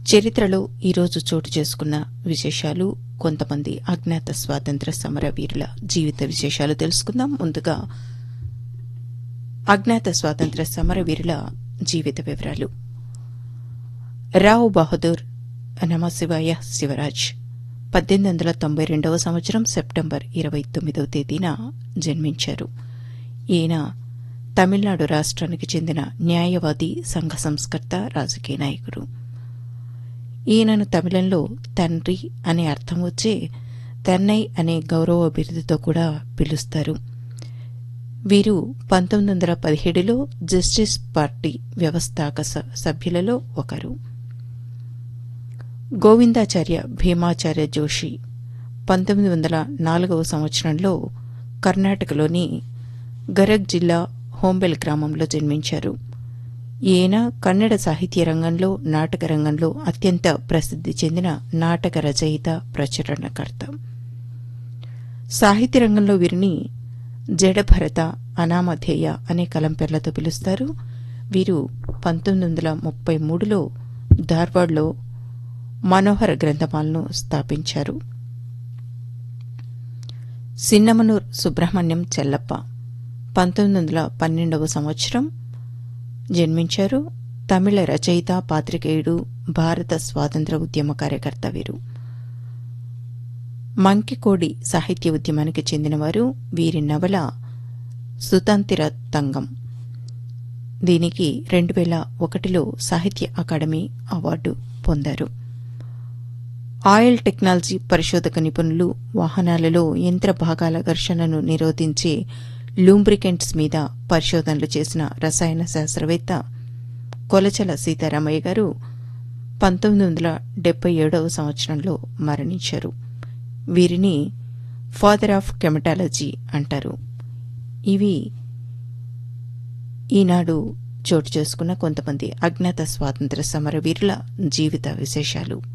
చరిత్రలో ఈరోజు చోటు చేసుకున్న విశేషాలు కొంతమంది అజ్ఞాత స్వాతంత్ర సమరవీరుల జీవిత విశేషాలు తెలుసుకుందాం ముందుగా అజ్ఞాత స్వాతంత్ర సమరవీరుల జీవిత వివరాలు రావు బహదూర్ నమశివాయ శివరాజ్ పద్దెనిమిది వందల తొంభై రెండవ సంవత్సరం సెప్టెంబర్ ఇరవై తొమ్మిదవ తేదీన జన్మించారు ఈయన తమిళనాడు రాష్ట్రానికి చెందిన న్యాయవాది సంఘ సంస్కర్త రాజకీయ నాయకుడు ఈయనను తమిళంలో తండ్రి అనే అర్థం వచ్చే తన్నై అనే గౌరవ బిరుదుతో కూడా పిలుస్తారు వీరు పంతొమ్మిది వందల పదిహేడులో జస్టిస్ పార్టీ వ్యవస్థాపక స- సభ్యులలో ఒకరు గోవిందాచార్య భీమాచార్య జోషి పంతొమ్మిది వందల నాలుగవ సంవత్సరంలో కర్ణాటకలోని గరగ్ జిల్లా హోంబెల్ గ్రామంలో జన్మించారు ఈయన కన్నడ సాహిత్య రంగంలో నాటక రంగంలో అత్యంత ప్రసిద్ధి చెందిన నాటక రచయిత ప్రచురణకర్త సాహిత్య రంగంలో వీరిని జడభరత అనామధేయ అనే కలంపెర్లతో పిలుస్తారు వీరు పంతొమ్మిది వందల ముప్పై మూడులో ధార్వాడ్లో మనోహర గ్రంథమాలను స్థాపించారు సిన్నమనూర్ సుబ్రహ్మణ్యం చెల్లప్ప పంతొమ్మిది వందల పన్నెండవ సంవత్సరం జన్మించారు తమిళ రచయిత పాత్రికేయుడు భారత స్వాతంత్ర ఉద్యమ కార్యకర్త వీరు మంకికోడి సాహిత్య ఉద్యమానికి చెందినవారు వీరి నవల సుతంతిర తంగం దీనికి రెండు వేల ఒకటిలో సాహిత్య అకాడమీ అవార్డు పొందారు ఆయిల్ టెక్నాలజీ పరిశోధక నిపుణులు వాహనాలలో యంత్ర భాగాల ఘర్షణను నిరోధించే లూంబ్రికెంట్స్ మీద పరిశోధనలు చేసిన రసాయన శాస్త్రవేత్త కొలచల సీతారామయ్య గారు పంతొమ్మిది వందల డెబ్బై ఏడవ సంవత్సరంలో మరణించారు వీరిని ఫాదర్ ఆఫ్ కెమటాలజీ అంటారు ఇవి ఈనాడు చోటు చేసుకున్న కొంతమంది అజ్ఞాత స్వాతంత్ర సమరవీరుల జీవిత విశేషాలు